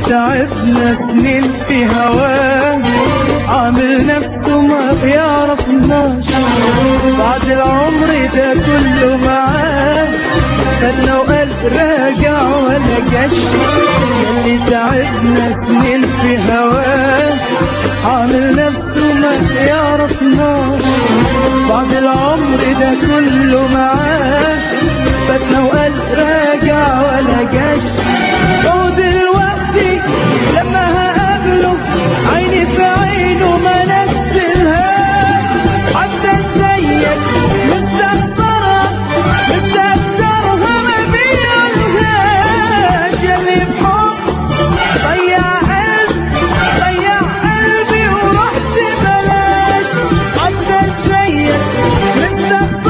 تعبنا سنين في هواه عامل نفسه ما بيعرفناش بعد العمر ده كله معاه خدنا وقال راجع ولا جاش ياللي تعبنا سنين في هواه عامل نفسه ما بيعرفناش بعد العمر ده كله معاه فاتنا وقال راجع ولا جاش هو دلوقتي لما هقابله عيني في عينه ما نزلهاش حتى زيك مستخسرة مستكترها ما بيقولهاش ياللي بحب ضيع قلبي ضيع قلبي ورحت بلاش حتى زيك مستخسرة